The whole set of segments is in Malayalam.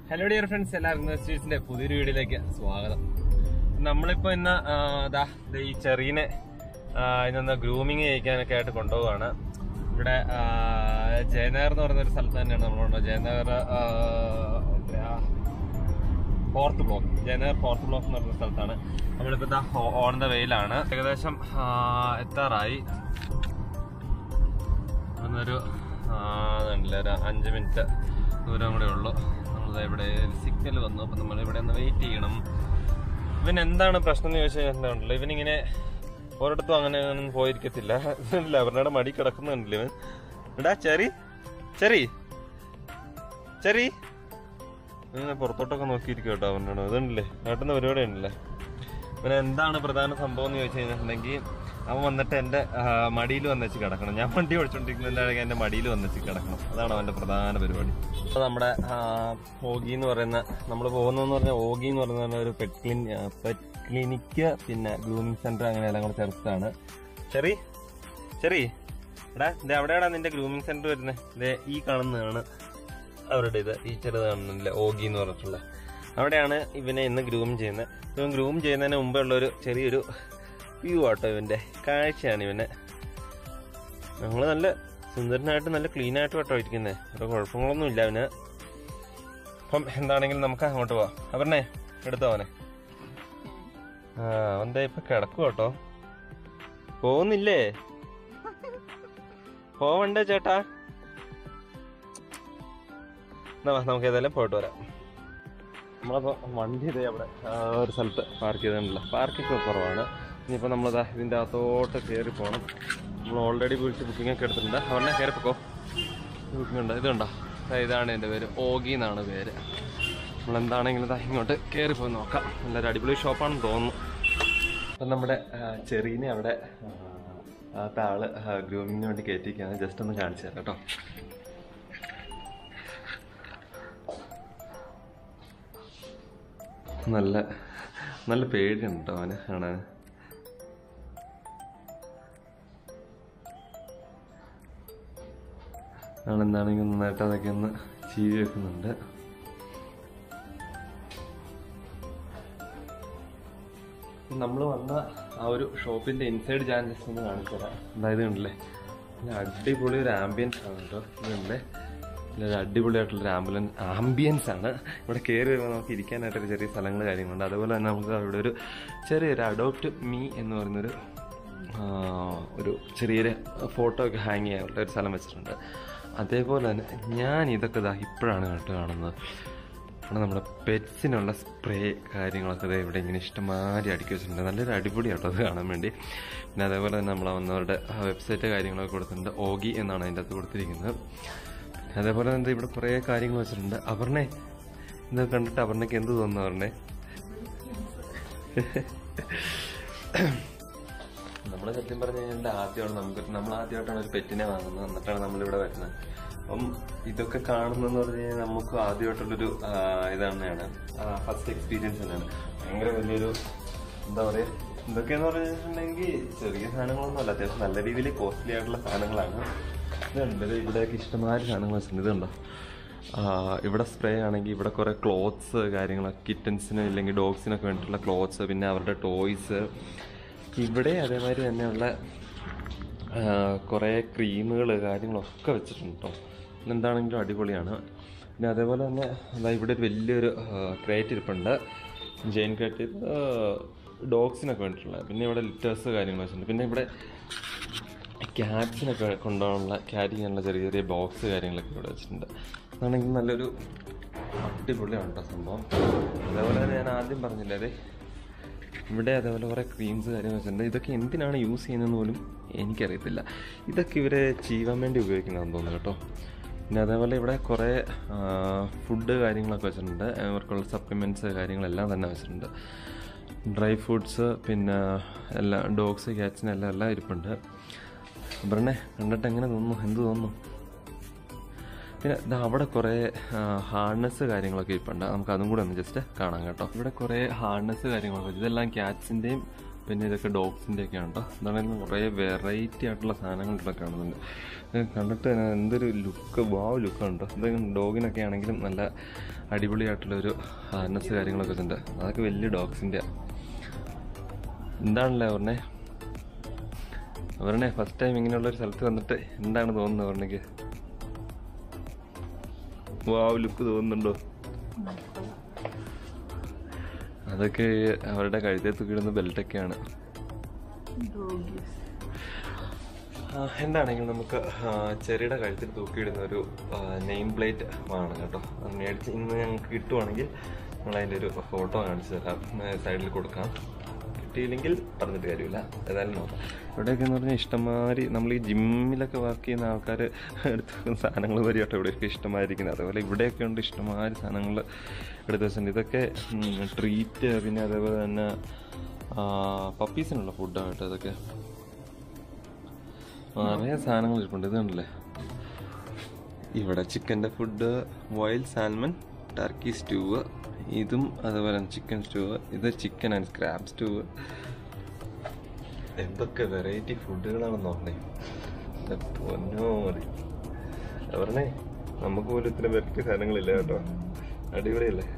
ഹലോ ഡിയർ ഫ്രണ്ട്സ് എല്ലാവർക്കും ന്യൂസിന്റെ പുതിയൊരു വീഡിയോയിലേക്ക് സ്വാഗതം നമ്മളിപ്പോ ഇന്ന് ആ, ദാ ദേ ഈ ചെറീനെ ആ, ഇന്നൊന്ന് ഗ്രൂമിങ് ചെയ്യിക്കാനൊക്കെ ആയിട്ട് കൊണ്ടുപോവാണ് ഇവിടെ ആ, ജയനഗർ എന്ന് പറയുന്ന ഒരു സ്ഥലത്ത് തന്നെയാണ് നമ്മളുണ്ട് ജയനഗർ ആ, എവിടെയാ? Fourth block Jayanagar fourth block എന്ന് പറയുന്ന സ്ഥലത്താണ് നമ്മളിപ്പോ ദാ ഓൺ ദ വെയിലാണ് ഏകദേശം ആ, എത്താറായി അന്നൊരു കണ്ടില്ല ഒരു അഞ്ച് മിനിറ്റ് ദൂരം കൂടെ ഉള്ളു നമ്മളിത് ഇവിടെ സിഗ്നൽ വന്നു അപ്പം നമ്മൾ ഇവിടെ ഒന്ന് വെയിറ്റ് ചെയ്യണം ഇവൻ എന്താണ് പ്രശ്നം എന്ന് ചോദിച്ചാൽ എന്താണല്ലോ ഇവനിങ്ങനെ ഒരിടത്തും അങ്ങനെ ഒന്നും പോയിരിക്കത്തില്ല ഇല്ല അവരുടെ മടി കിടക്കുന്നുണ്ടല്ലോ ഇവൻ എടാ ചെറി ചെറി ചെറി ഇങ്ങനെ പുറത്തോട്ടൊക്കെ നോക്കിയിരിക്കും കേട്ടോ അവനോട് അതുണ്ടല്ലേ നാട്ടിൽ പരിപാടി ഉണ്ടല്ലേ പിന്നെ എന്താണ് പ്രധാന സംഭവം എന്ന് ചോദിച്ചു കഴിഞ്ഞിട്ടുണ്ടെങ്കിൽ അവൻ വന്നിട്ട് എൻ്റെ മടിയിൽ വന്നിച്ച് കിടക്കണം ഞാൻ വണ്ടി ഓടിച്ചോണ്ടിരിക്കുന്നതിൻ്റെ എൻ്റെ മടിയിൽ വന്നിച്ച് കിടക്കണം അതാണ് അവൻ്റെ പ്രധാന പരിപാടി അപ്പോൾ നമ്മുടെ ആ, ഓഗി എന്ന് പറയുന്ന നമ്മൾ പോകുന്നതെന്ന് പറഞ്ഞാൽ ഓഗി എന്ന് പറയുന്ന ഒരു പെറ്റ് ക്ലിൻ പെറ്റ് ക്ലിനിക്ക് പിന്നെ ഗ്രൂമിങ് സെന്റർ അങ്ങനെ എല്ലാം കൂടെ ചേർത്താണ് ചെറി ചെറി എടാ ഇത് എവിടെയാടാ നിന്റെ ഗ്രൂമിങ് സെന്റർ വരുന്നത് ഇതേ ഈ കാണുന്നതാണ് അവരുടെ ഇത് ഈ ചെറുത് കാണുന്നില്ല ഓഗി എന്ന് പറഞ്ഞിട്ടുള്ള അവിടെയാണ് ഇവനെ ഇന്ന് ഗ്രൂം ചെയ്യുന്നത് ഇവൻ ഗ്രൂം ചെയ്യുന്നതിന് മുമ്പേ ഉള്ള ഒരു ചെറിയൊരു വ്യൂ ആട്ടോ ഇവന്റെ കാഴ്ചയാണ് ഇവനെ ഞങ്ങൾ നല്ല സുന്ദരനായിട്ട് നല്ല ക്ലീൻ ആയിട്ട് കേട്ടോ ഇരിക്കുന്നത് ഒരു കുഴപ്പങ്ങളൊന്നും ഇല്ല അവന് അപ്പം എന്താണെങ്കിലും നമുക്ക് അങ്ങോട്ട് പോവാം അവനെ എടുത്തോ അവനെ ആ അവന്റെ ഇപ്പൊ കിടക്കും കേട്ടോ പോകുന്നില്ലേ പോവണ്ടേ ചേട്ടാ എന്നാ വാ, നമുക്ക് ഏതായാലും പോയിട്ട് വരാം നമ്മളപ്പോ വണ്ടി ഇതേ അവിടെ ആ, ഒരു സ്ഥലത്ത് പാർക്ക് ചെയ്തിട്ടുണ്ടല്ലോ പാർക്കിംഗ് ഒക്കെ കുറവാണ് ഇനിയിപ്പോൾ നമ്മളിതാ ഇതിൻ്റെ അകത്തോട്ട് കയറി പോകണം നമ്മൾ ഓൾറെഡി വിളിച്ച് ബുക്കിംഗ് ഒക്കെ എടുത്തിട്ടുണ്ട് അവനെ കയറി പൊക്കോ ബുക്കിംഗ് ഉണ്ട് ഇതുണ്ടോ ദാ ഇതാണ് എൻ്റെ പേര് ഓഗി എന്നാണ് പേര് നമ്മൾ എന്താണെങ്കിലും ഇതാ ഇങ്ങോട്ട് കയറി പോയി നോക്കാം നല്ലൊരു അടിപൊളി ഷോപ്പാണെന്ന് തോന്നുന്നു അപ്പം നമ്മുടെ ആ, ചെറീനെ അവിടെ ആ, ആ ആള് ഗ്രൂമിങ്ങിന് വേണ്ടി കയറ്റിയിരിക്കുകയാണ് ജസ്റ്റ് ഒന്ന് കാണിച്ചു തരാം കേട്ടോ നല്ല നല്ല പേടിയുണ്ട് കേട്ടോ അവന് കാണാൻ ആണെന്താണെങ്കിൽ നന്നായിട്ട് അതൊക്കെ ഒന്ന് ചീവി വെക്കുന്നുണ്ട് നമ്മൾ വന്ന ആ ഒരു ഷോപ്പിന്റെ ഇൻസൈഡ് ചാനൽസ് ഒന്ന് കാണിച്ചു തരാം അതായത് കണ്ടില്ലേ നല്ല അടിപൊളി ഒരു ആംബിയൻസ് ആണ് കേട്ടോ ഇതുണ്ടല്ലേ നല്ല ഒരു അടിപൊളിയായിട്ടുള്ളൊരു ആംബുലൻസ് ആംബിയൻസ് ആണ് ഇവിടെ കയറി വരുമ്പോൾ നമുക്ക് ഇരിക്കാനായിട്ടൊരു ചെറിയ സ്ഥലങ്ങൾ കാര്യങ്ങളുണ്ട് അതുപോലെ തന്നെ നമുക്ക് അവിടെ ഒരു ചെറിയൊരു അഡോപ്റ്റ് മീ എന്ന് പറയുന്നൊരു ആ, ഒരു ചെറിയൊരു ഫോട്ടോ ഒക്കെ ഹാങ് ചെയ്യാനുള്ള ഒരു സ്ഥലം വെച്ചിട്ടുണ്ട് അതേപോലെ തന്നെ ഞാൻ ഇതൊക്കെ ഇതാ ഇപ്പോഴാണ് കേട്ടോ കാണുന്നത് ഇവിടെ നമ്മുടെ പെറ്റ്സിനുള്ള സ്പ്രേ കാര്യങ്ങളൊക്കെ ദേ ഇവിടെ ഇങ്ങനെ ഇഷ്ടമാതിരി അടുക്കി വെച്ചിട്ടുണ്ട് നല്ലൊരു അടിപൊളിയാട്ടോ അത് കാണാൻ വേണ്ടി പിന്നെ അതേപോലെ തന്നെ നമ്മൾ വന്നവരുടെ വെബ്സൈറ്റ് കാര്യങ്ങളൊക്കെ കൊടുത്തിട്ടുണ്ട് ഓഗി എന്നാണ് അതിൻ്റെ അകത്ത് കൊടുത്തിരിക്കുന്നത് പിന്നെ അതേപോലെ തന്നെ ദേ ഇവിടെ കുറേ കാര്യങ്ങൾ വെച്ചിട്ടുണ്ട് അപർണെ ഇത് കണ്ടിട്ട് അപർണയ്ക്ക് എന്ത് തോന്നുന്നു അപർണെ നമ്മൾ സത്യം പറഞ്ഞു കഴിഞ്ഞാൽ ആദ്യമാണ് നമുക്ക് നമ്മൾ ആദ്യമായിട്ടാണ് ഒരു പെറ്റിനെ വാങ്ങുന്നത് എന്നിട്ടാണ് നമ്മളിവിടെ വരുന്നത് അപ്പം ഇതൊക്കെ കാണുന്നതെന്ന് പറഞ്ഞു കഴിഞ്ഞാൽ നമുക്ക് ആദ്യമായിട്ടുള്ളൊരു ആ, ഇത് തന്നെയാണ് ഫസ്റ്റ് എക്സ്പീരിയൻസ് തന്നെയാണ് ഭയങ്കര വലിയൊരു എന്താ പറയുക ഇതൊക്കെയെന്ന് പറഞ്ഞിട്ടുണ്ടെങ്കിൽ ചെറിയ സാധനങ്ങളൊന്നും അല്ല അത്യാവശ്യം നല്ല രീതിയിൽ കോസ്റ്റ്ലി ആയിട്ടുള്ള സാധനങ്ങളാണ് ഇതുണ്ട് ഇത് ഇവിടെയൊക്കെ ഇഷ്ടമാതിരി സാധനങ്ങൾ വെച്ചിട്ടുണ്ട് ഇതുണ്ടോ ആ, ഇവിടെ സ്പ്രേ ആണെങ്കിൽ ഇവിടെ കുറേ ക്ലോത്ത്സ് കാര്യങ്ങളൊക്കെ കിറ്റൻസിന് ഇല്ലെങ്കിൽ ഡോഗ്സിനൊക്കെ വേണ്ടിയിട്ടുള്ള ക്ലോത്ത്സ് പിന്നെ അവരുടെ ടോയ്സ് ഇവിടെ അതേമാതിരി തന്നെയുള്ള ആ, കുറേ ക്രീമുകൾ കാര്യങ്ങളൊക്കെ വെച്ചിട്ടുണ്ട് കേട്ടോ എന്താണെങ്കിലും അടിപൊളിയാണ് പിന്നെ അതേപോലെ തന്നെ അതാ ഇവിടെ ഒരു വലിയൊരു ക്രേറ്റ് ഇരിപ്പുണ്ട് ജെയിൻ ക്രേറ്റ് ഡോഗ്സിനൊക്കെ വേണ്ടിയിട്ടുള്ള പിന്നെ ഇവിടെ ലിറ്റേഴ്സ് കാര്യങ്ങൾ വെച്ചിട്ടുണ്ട് പിന്നെ ഇവിടെ ക്യാറ്റ്സിനൊക്കെ കൊണ്ടുപോകാനുള്ള ക്യാരി ചെയ്യാനുള്ള ചെറിയ ചെറിയ ബോക്സ് കാര്യങ്ങളൊക്കെ ഇവിടെ വെച്ചിട്ടുണ്ട് അതാണെങ്കിൽ നല്ലൊരു അടിപൊളിയാണ് കേട്ടോ സംഭവം അതേപോലെ തന്നെ ഞാൻ ആദ്യം പറഞ്ഞില്ലേ അതെ ഇവിടെ അതേപോലെ കുറേ ക്രീംസ് കാര്യങ്ങൾ വെച്ചിട്ടുണ്ട് ഇതൊക്കെ എന്തിനാണ് യൂസ് ചെയ്യുന്നതെന്ന് പോലും എനിക്കറിയത്തില്ല ഇതൊക്കെ ഇവരെ ചെയ്യാൻ വേണ്ടി ഉപയോഗിക്കുന്നതാണെന്ന് തോന്നുന്നു കേട്ടോ പിന്നെ അതേപോലെ ഇവിടെ കുറേ ഫുഡ് കാര്യങ്ങളൊക്കെ വെച്ചിട്ടുണ്ട് അവർക്കുള്ള സപ്ലിമെൻറ്റ്സ് കാര്യങ്ങളെല്ലാം തന്നെ വെച്ചിട്ടുണ്ട് ഡ്രൈ ഫ്രൂട്ട്സ് പിന്നെ എല്ലാ ഡോഗ്സ് ക്യാറ്റ്സിന് എല്ലാം എല്ലാം ഇരിപ്പുണ്ട് ബ്രണെ കണ്ടിട്ട് എങ്ങനെ തോന്നുന്നു എന്ത് തോന്നുന്നു പിന്നെ ദാ അവിടെ കുറേ ഹാർനസ് കാര്യങ്ങളൊക്കെ ഇരിപ്പുണ്ട് നമുക്ക് അതും കൂടെ ഒന്ന് ജസ്റ്റ് കാണാം കേട്ടോ ഇവിടെ കുറേ ഹാർനസ് കാര്യങ്ങളൊക്കെ വെച്ച് ഇതെല്ലാം ക്യാറ്റ്സിൻ്റെയും പിന്നെ ഇതൊക്കെ ഡോഗ്സിൻ്റെ ഒക്കെ ആണ് കേട്ടോ എന്താണെങ്കിലും കുറേ വെറൈറ്റി ആയിട്ടുള്ള സാധനങ്ങൾ ഇവിടെ കാണുന്നുണ്ട് ഇത് കണ്ടിട്ട് തന്നെ എന്തൊരു ലുക്ക് വാവ് ലുക്കാണ് കേട്ടോ എന്തെങ്കിലും ഡോഗിനൊക്കെ ആണെങ്കിലും നല്ല അടിപൊളിയായിട്ടുള്ളൊരു ഹാർനസ് കാര്യങ്ങളൊക്കെ ഉണ്ട് അതൊക്കെ വലിയ ഡോഗ്സിൻ്റെ എന്താണല്ലേ പറഞ്ഞേ അവരുടെ ഫസ്റ്റ് ടൈം ഇങ്ങനെയുള്ള ഒരു സ്ഥലത്ത് വന്നിട്ട് എന്താണ് തോന്നുന്നത് അവരുടെ വാവ് ലുക്ക് തോന്നുന്നുണ്ടോ അതൊക്കെ അവരുടെ കഴുത്തെ തൂക്കിയിടുന്ന ബെൽറ്റൊക്കെയാണ് ആ, എന്താണെങ്കിലും നമുക്ക് ആ, ചെറിയുടെ കഴുത്തിൽ തൂക്കിയിടുന്ന ഒരു നെയിം പ്ലേറ്റ് വാങ്ങണം കേട്ടോ അത് മേടിച്ച് ഇന്ന് ഞങ്ങൾക്ക് കിട്ടുവാണെങ്കിൽ നമ്മൾ അതിൻ്റെ ഒരു ഫോട്ടോ കാണിച്ചു തരാം സൈഡിൽ കൊടുക്കാം കിട്ടിയില്ലെങ്കിൽ പറഞ്ഞിട്ട് കാര്യമില്ല ഏതായാലും നോക്കാം ഇവിടെയൊക്കെ എന്ന് പറഞ്ഞാൽ ഇഷ്ടംമാതിരി നമ്മൾ ഈ ജിമ്മിലൊക്കെ വർക്ക് ചെയ്യുന്ന ആൾക്കാർ എടുത്ത് വെക്കുന്ന സാധനങ്ങൾ വരെയാട്ടോ ഇവിടെയൊക്കെ ഇഷ്ടമായിരിക്കുന്നത് അതേപോലെ ഇവിടെയൊക്കെ ഉണ്ട് ഇഷ്ടംമാതിരി സാധനങ്ങൾ എടുത്ത് വെച്ചിട്ടുണ്ട് ഇതൊക്കെ ട്രീറ്റ് പിന്നെ അതേപോലെ തന്നെ പപ്പീസിനുള്ള ഫുഡാട്ടോ ഇതൊക്കെ നിറയെ സാധനങ്ങൾ ഇരിപ്പുണ്ട് ഇത് കണ്ടില്ലേ ഇവിടെ ചിക്കൻ്റെ food wild salmon turkey stew ഇതും അതുപോലെ ചിക്കൻ സ്റ്റൂവ് ഇത് ചിക്കൻ ആൻഡ് സ്ക്രാബ് സ്റ്റൂവ് എന്തൊക്കെ വെറൈറ്റി ഫുഡുകളാണെന്ന് പറഞ്ഞേ എൻ്റെ പൊന്നോ മതി പറഞ്ഞേ നമുക്ക് പോലും ഇത്ര വെറൈറ്റി സാധനങ്ങളില്ല കേട്ടോ അടിപൊളിയല്ലേ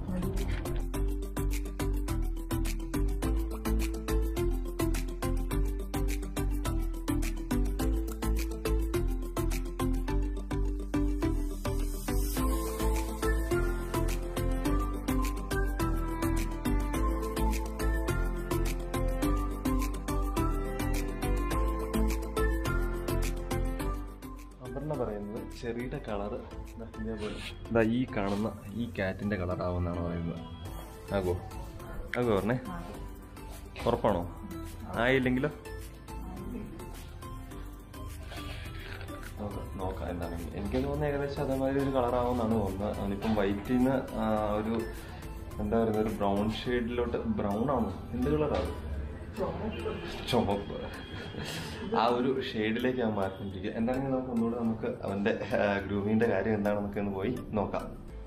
അപർണ പറയുന്നത് ചെറിയുടെ കളറ് ഇതേപോലെ ഇതാ ഈ കാണുന്ന ഈ കാറ്റിന്റെ കളർ ആവുമെന്നാണ് പറയുന്നത് ആകോ ആകോ പറഞ്ഞേ ഉറപ്പാണോ ആയില്ലെങ്കിലോ നോക്കാം, നോക്കാം എന്താണെങ്കിൽ എനിക്ക് തോന്നുന്നത് ഏകദേശം അതേമാതിരി ഒരു കളർ ആവുമെന്നാണ് തോന്നുന്നത് അവനിപ്പം വൈറ്റിൽ നിന്ന് ഒരു എന്താ പറയുക ഒരു ബ്രൗൺ ഷെയ്ഡിലോട്ട് ബ്രൗൺ ആണോ എന്ത് കളറാണ് ചുമപ്പ് ആ ഒരു ഷെയ്ഡിലേക്ക് അവൻ മാറിക്കൊണ്ടിരിക്കുക എന്താണെങ്കിൽ നമുക്ക് ഒന്നുകൂടെ നമുക്ക് അവന്റെ ഗ്രൂമിന്റെ കാര്യം എന്താണെന്നൊക്കെ ഒന്ന് പോയി നോക്കാം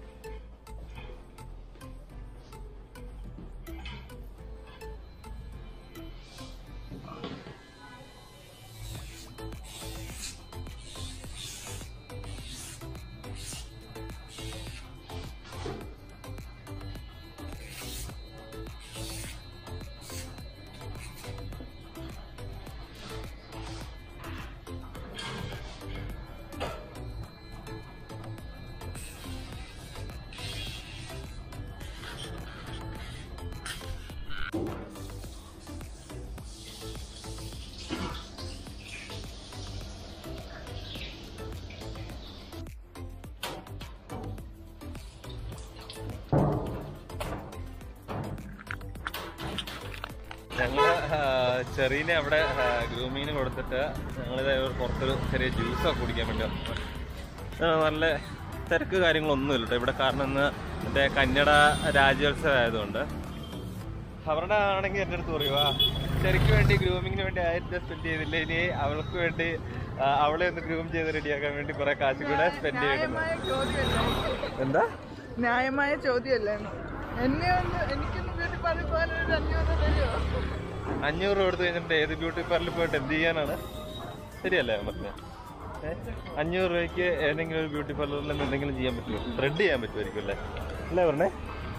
ഞങ്ങള് ചെറീനെ അവിടെ ഗ്രൂമിങ്ങിന് കൊടുത്തിട്ട് ഞങ്ങളിത് പുറത്തൊരു ചെറിയ ജ്യൂസൊക്കെ കുടിക്കാൻ വേണ്ടി വന്നു. ആ, നല്ല തിരക്ക് കാര്യങ്ങളൊന്നുമില്ല കേട്ടോ ഇവിടെ കാരണം ഇന്ന് മറ്റേ കന്നഡ രാജ്യോത്സവം ആയതുകൊണ്ട് അവരുടെ ആണെങ്കിൽ എൻ്റെ അടുത്ത് പറയുക ചെറിക്ക് വേണ്ടി ഗ്രൂമിങ്ങിന് വേണ്ടി ആയിരം രൂപ സ്പെൻഡ് ചെയ്തില്ല ഇനി അവൾക്ക് വേണ്ടി ആ, അവളെ ഒന്ന് ഗ്രൂം ചെയ്ത് റെഡിയാക്കാൻ വേണ്ടി കുറെ കാശ് കൂടെ സ്പെൻഡ് ചെയ്യുന്നു ന്യായമായ ചോദ്യമല്ലേ എന്താ ന്യായമായ ചോദ്യമല്ലേ എന്നെ ഒന്ന് എനിക്കൊന്ന് ബ്യൂട്ടി പാർലർ പോകാൻ ഒരു അഞ്ഞൂറ് തരുമോ അഞ്ഞൂറ് രൂപ കൊടുത്ത് കഴിഞ്ഞിട്ട് ഏത് ബ്യൂട്ടി പാർലറിൽ പോയിട്ട് എന്ത് ചെയ്യാനാണ് ശരിയല്ലേ ഞാൻ പറഞ്ഞത് ഏ? അഞ്ഞൂറ് രൂപയ്ക്ക് ഏതെങ്കിലും ഒരു ബ്യൂട്ടി പാർലറിൽ നിന്ന് എന്തെങ്കിലും ചെയ്യാൻ പറ്റുമോ ത്രെഡ് ചെയ്യാൻ പറ്റുമായിരിക്കും അല്ലേ അല്ലേ പറഞ്ഞേ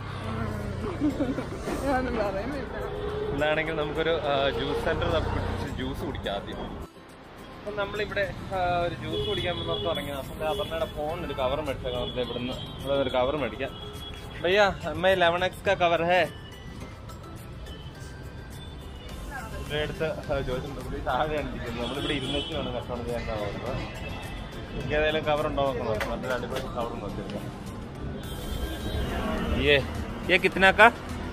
ഞാനൊന്നും പറയുന്നില്ല ഇന്നാണെങ്കിൽ നമുക്കൊരു ജ്യൂസ് സെന്റർ പിടിച്ച് ജ്യൂസ് കുടിക്കാം ആദ്യം അപ്പം നമ്മളിവിടെ ആ, ഒരു ജ്യൂസ് കുടിക്കാൻ പുറത്ത് തുടങ്ങി അപ്പം അപർണയുടെ ഫോണിൽ ഒരു കവർ മേടിച്ചേക്കാം നമുക്ക് ഇവിടുന്ന് ഇവിടെ ഒരു കവർ മേടിക്കാം ഭയ്യ അമ്മ ലെവൻ എക്സ് കാ കവർ ഹേ ഇവിടെ അടുത്ത് ചോദിച്ചിട്ടുണ്ട് പുള്ളി താഴെയാണ് ഇരിക്കുന്നത് നമ്മളിവിടെ ഇരുന്നിട്ട് വേണം കച്ചവടം ചെയ്യാൻ തോന്നുന്നത് എനിക്ക് ഏതായാലും കവർ ഉണ്ടോ നോക്കണം മറ്റൊരു അടിപൊളി കവർ നോക്കിയിരിക്കാം ये ये कितना का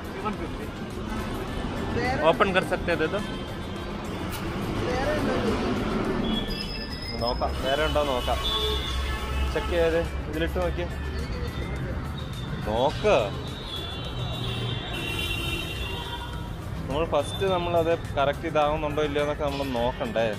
വേറെ ओपन कर सकते हैं दे दो വേറെ എന്താ നോക്കാം വേറെ ഉണ്ടോ നോക്കാം ചെക്ക് ചെയ്ത് ഇതിലിട്ട് നോക്കിയേ നോക്ക് നമ്മൾ ഫസ്റ്റ് നമ്മൾ അത് കറക്റ്റ് ഇതാകുന്നുണ്ടോ ഇല്ലയോ എന്നൊക്കെ നമ്മൾ നോക്കണ്ടേ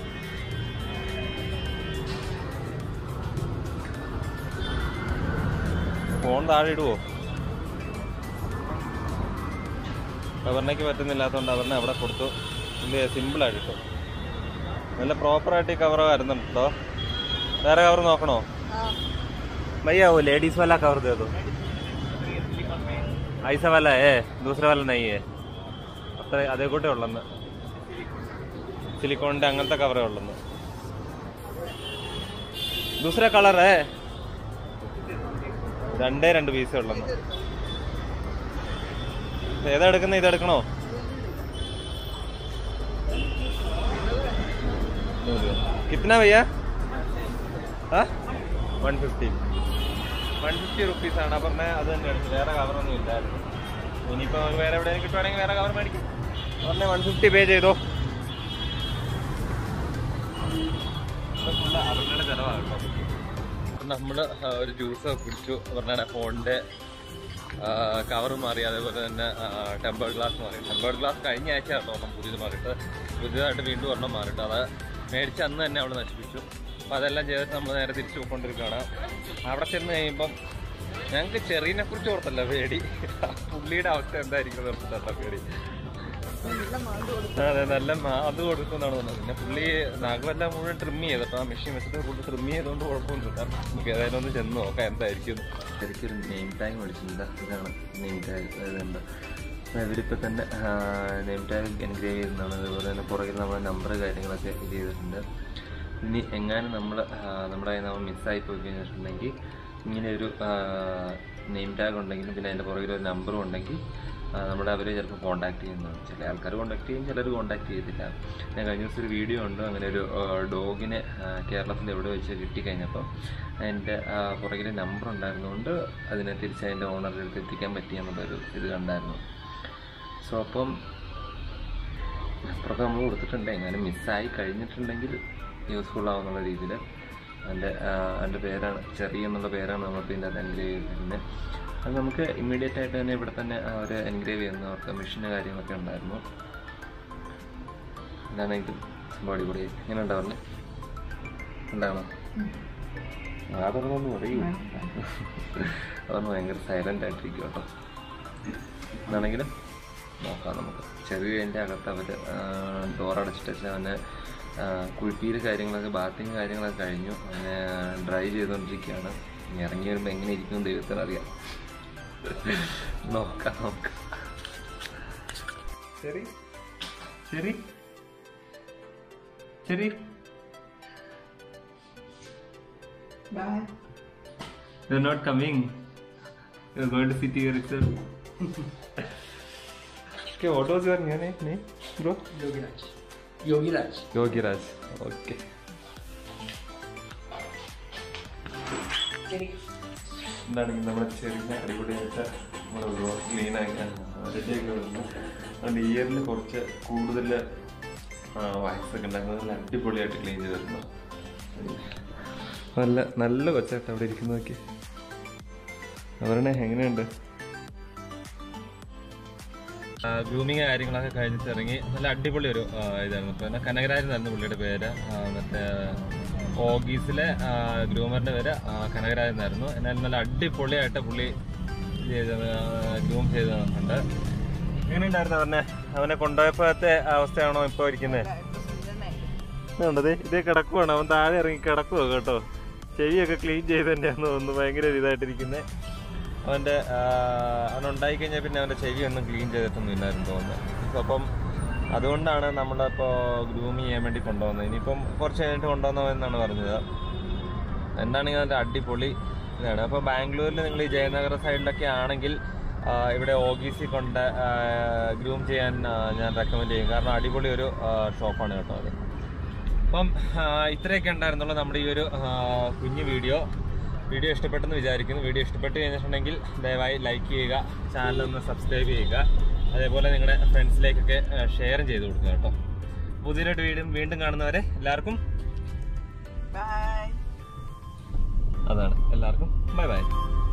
ഫോൺ താഴെ ഇടുവോ അപർണയ്ക്ക് പറ്റുന്നില്ലാത്തതുകൊണ്ട് അപർണ അവിടെ കൊടുത്തു എന്ത് സിമ്പിൾ ആയിട്ട് കേട്ടോ നല്ല പ്രോപ്പറായിട്ട് ഈ കവർ വരുന്നുണ്ട് കേട്ടോ വേറെ കവർ നോക്കണോ हाँ भैया वो लेडीज वाला कवर दे दो ऐसा वाला है दूसरा वाला नहीं है അത്ര അതേ കൂട്ടേ ഉള്ളെന്ന് സിലിക്കോണിന്റെ അങ്ങനത്തെ കവറേ ഉള്ളെന്ന് ദൂസര കളർ രണ്ടേ രണ്ട് പീസേ ഉള്ളെന്ന് ഏതാ എടുക്കുന്ന ഇതെടുക്കണോ കിतना भैया one fifty one fifty rupees ആണ് അപ്പം അത് തന്നെയാണ് വേറെ കവറൊന്നും ഇല്ലായിരുന്നു ഇനിയിപ്പോൾ വേറെ എവിടെയെങ്കിലും കിട്ടുവാണെങ്കിൽ വേറെ കവർ മേടിക്കും പറഞ്ഞ വൺ ഫിഫ്റ്റി പേ ചെയ്തോ അവരുടെ ചിലവാണ് നമ്മൾ ഒരു ജ്യൂസ് കുടിച്ചു പറഞ്ഞാൽ ഫോണിൻ്റെ കവർ മാറി അതേപോലെ തന്നെ ടെമ്പേർഡ് ഗ്ലാസ് മാറി ടെമ്പേർഡ് ഗ്ലാസ് കഴിഞ്ഞ ആഴ്ച കേട്ടോ ഒരെണ്ണം പുതിയത് മാറിയിട്ട് പുതിയതായിട്ട് വീണ്ടും ഒരെണ്ണം മാറിയിട്ട് അത് മേടിച്ച് അന്ന് തന്നെ അവൾ നശിപ്പിച്ചു അപ്പം അതെല്ലാം ചെയ്തിട്ട് നമ്മൾ നേരെ തിരിച്ചു പോയിക്കൊണ്ടിരിക്കുകയാണ് അവിടെ ചെന്ന് കഴിയുമ്പം ഞങ്ങൾക്ക് ചെറിയനെ കുറിച്ച് ഓർത്തല്ല പേടി പുള്ളിയുടെ അവസ്ഥ എന്തായിരിക്കും നിർത്തിട്ടല്ല പേടി അതെ നല്ല അത് കൊടുക്കുന്നാണ് തോന്നുന്നത് പിന്നെ പുള്ളി നാഗമെല്ലാം മുഴുവൻ ട്രിം ചെയ്തപ്പോ ആ മെഷീൻ വെച്ചിട്ട് ഫുള്ള് ട്രിം ചെയ്തുകൊണ്ട് കുഴപ്പമൊന്നുമില്ല നമുക്ക് ഏതായാലും ഒന്ന് ചെന്ന് നോക്കാം എന്തായിരിക്കും ശരിക്കും നെയിം ടാഗ് വിളിച്ചില്ല ഇതാണ് നെയിം ടാഗ് ഇതുണ്ട് ഇവരിപ്പോൾ തന്നെ നെയിം ടാഗ് എൻഗ്രേവ് ചെയ്യുന്നതാണ് അതുപോലെ തന്നെ പുറകിൽ നമ്മുടെ നമ്പർ കാര്യങ്ങളൊക്കെ ഇത് ചെയ്തിട്ടുണ്ട് ഇനി എങ്ങാനും നമ്മൾ നമ്മുടെ കയ്യിൽ നമ്മൾ മിസ്സായി പോയി കഴിഞ്ഞിട്ടുണ്ടെങ്കിൽ ഇങ്ങനെ ഒരു നെയിം ടാഗ് ഉണ്ടെങ്കിലും പിന്നെ അതിൻ്റെ പുറകിൽ ഒരു നമ്പറും ഉണ്ടെങ്കിൽ ആ, നമ്മുടെ അവർ ചിലപ്പോൾ കോൺടാക്ട് ചെയ്യുന്നതാണ് ചില ആൾക്കാർ കോൺടാക്ട് ചെയ്യും ചിലർ കോൺടാക്ട് ചെയ്തില്ല ഞാൻ കഴിഞ്ഞ ദിവസം ഒരു വീഡിയോ ഉണ്ട് അങ്ങനെ ഒരു ഡോഗിനെ കേരളത്തിൽ എവിടെ വെച്ച് കിട്ടിക്കഴിഞ്ഞപ്പോൾ അതിൻ്റെ പുറകിൽ നമ്പർ ഉണ്ടായിരുന്നുകൊണ്ട് അതിനെ തിരിച്ച് അതിൻ്റെ ഓണറുടെ അടുത്ത് എത്തിക്കാൻ പറ്റിയെന്നുള്ളൊരു ഇത് കണ്ടായിരുന്നു സോ അപ്പം അപ്പുറത്ത് നമ്മൾ കൊടുത്തിട്ടുണ്ട് എങ്ങാനും മിസ്സായി കഴിഞ്ഞിട്ടുണ്ടെങ്കിൽ യൂസ്ഫുൾ ആവുന്നുള്ള രീതിയിൽ അതിൻ്റെ അതിൻ്റെ പേരാണ് ചെറിയ എന്നുള്ള പേരാണ് നമ്മളിപ്പോൾ ഇതിൻ്റെ അത് എൻഗ്രേവ് ചെയ്തിരുന്നത് അത് നമുക്ക് ഇമ്മീഡിയറ്റ് ആയിട്ട് തന്നെ ഇവിടെ തന്നെ അവർ എൻഗ്രേവ് ചെയ്യുന്ന അവർക്ക് മെഷീന് കാര്യങ്ങളൊക്കെ ഉണ്ടായിരുന്നു എന്താണെങ്കിൽ ബോഡി കൂടി ഇങ്ങനെ ഉണ്ടാവില്ലേ ഉണ്ടാവണം അതൊന്നും പറയൂ അതൊന്ന് ഭയങ്കര സൈലൻ്റ് ആയിട്ടിരിക്കും കേട്ടോ എന്നാണെങ്കിലും നോക്കാം നമുക്ക് ചെറിയതിൻ്റെ അകത്ത് അവർ ഡോർ അടച്ചിട്ട് അവനെ കുഴിപ്പീര് കാര്യങ്ങളൊക്കെ ബാത്തിങ് കാര്യങ്ങളൊക്കെ കഴിഞ്ഞു അവനെ ഡ്രൈ ചെയ്തുകൊണ്ടിരിക്കുകയാണ് ഇനി ഇറങ്ങി വരുമ്പോൾ എങ്ങനെ ഇരിക്കും ദൈവത്തിന് അറിയാം നോക്കാം നോക്കാം ശരി ശരി ശരി bye You're not coming. You're going to sit here itself. okay, what was your name, name bro? Yogiraj. Yogiraj. Yogiraj. Okay. എന്താണെങ്കിൽ നമ്മുടെ ചെറിയ അടിപൊളിയായിട്ട് നമ്മുടെ ക്ലീൻ ആക്കാൻ റെഡിയൊക്കെ വരുന്നു അതുകൊണ്ട് ഇയറിൽ കുറച്ച് കൂടുതൽ വയസ്സൊക്കെ ഉണ്ടാക്കുന്നത് നല്ല അടിപൊളിയായിട്ട് ക്ലീൻ ചെയ്ത് തരുന്നു നല്ല നല്ല കൊച്ചായിട്ട് അവിടെ ഇരിക്കുന്നു നോക്കി അവരുടെ എങ്ങനെയുണ്ട് ഗ്രൂമിങ് കാര്യങ്ങളൊക്കെ കഴിഞ്ഞിട്ട് ഇറങ്ങി നല്ല അടിപൊളി ഒരു ആ, ഇതായിരുന്നു പിന്നെ കനകരാജൻ എന്നായിരുന്നു പുള്ളിയുടെ പേര് ആ, മറ്റേ ഓഗീസിലെ ഗ്രൂമറിന്റെ പേര് ആ, കനകരാജൻ എന്നായിരുന്നു എന്നാലും നല്ല അടിപൊളിയായിട്ട് പുള്ളി ഗ്രൂം ചെയ്തിട്ടുണ്ട് എങ്ങനെയുണ്ടായിരുന്നു അവനെ അവനെ കൊണ്ടുപോയപ്പോഴത്തെ അവസ്ഥയാണോ ഇപ്പോൾ ഇരിക്കുന്നത് ഇതുണ്ടത് ഇതേ കിടക്കുവാണ് അവൻ താഴെ ഇറങ്ങി കിടക്കുവോ കേട്ടോ ചെവിയൊക്കെ ക്ലീൻ ചെയ്ത് തന്നെയാന്ന് തോന്നുന്നു ഭയങ്കര ഒരു ഇതായിട്ടിരിക്കുന്നത് അവൻ്റെ അവൻ ഉണ്ടായി കഴിഞ്ഞാൽ പിന്നെ അവൻ്റെ ചെവി ഒന്നും ക്ലീൻ ചെയ്തിട്ടൊന്നും ഇല്ലായിരുന്നു തോന്നുന്നു So അപ്പം അതുകൊണ്ടാണ് നമ്മളിപ്പോൾ ഗ്രൂമ് ചെയ്യാൻ വേണ്ടി കൊണ്ടുവന്നത് ഇനിയിപ്പം കുറച്ച് കഴിഞ്ഞിട്ട് കൊണ്ടുവന്നതെന്നാണ് പറഞ്ഞത് എന്താണെങ്കിൽ അതിൻ്റെ അടിപൊളി ഇതാണ് അപ്പോൾ ബാംഗ്ലൂരിൽ നിങ്ങൾ ഈ ജയനഗർ സൈഡിലൊക്കെ ആണെങ്കിൽ ആ, ഇവിടെ ഓഗീസി കൊണ്ട് ഗ്രൂം ചെയ്യാൻ ആ, ഞാൻ റെക്കമെൻഡ് ചെയ്യും കാരണം അടിപൊളി ഒരു ഷോപ്പാണ് കേട്ടോ അത് അപ്പം ആ, ഇത്രയൊക്കെ ഉണ്ടായിരുന്നുള്ളൂ നമ്മുടെ ഈ ഒരു ആ, കുഞ്ഞു വീഡിയോ വീഡിയോ ഇഷ്ടപ്പെട്ടെന്ന് വിചാരിക്കുന്നു വീഡിയോ ഇഷ്ടപ്പെട്ട് കഴിഞ്ഞിട്ടുണ്ടെങ്കിൽ ദയവായി ലൈക്ക് ചെയ്യുക ചാനൽ ഒന്ന് സബ്സ്ക്രൈബ് ചെയ്യുക അതേപോലെ നിങ്ങളുടെ ഫ്രണ്ട്സിലേക്കൊക്കെ ഷെയറും ചെയ്ത് കൊടുക്കുക കേട്ടോ പുതിയൊരു വീഡിയോ വീണ്ടും കാണുന്നവരെ എല്ലാവർക്കും बाय അതാണ് എല്ലാവർക്കും ബൈ ബൈ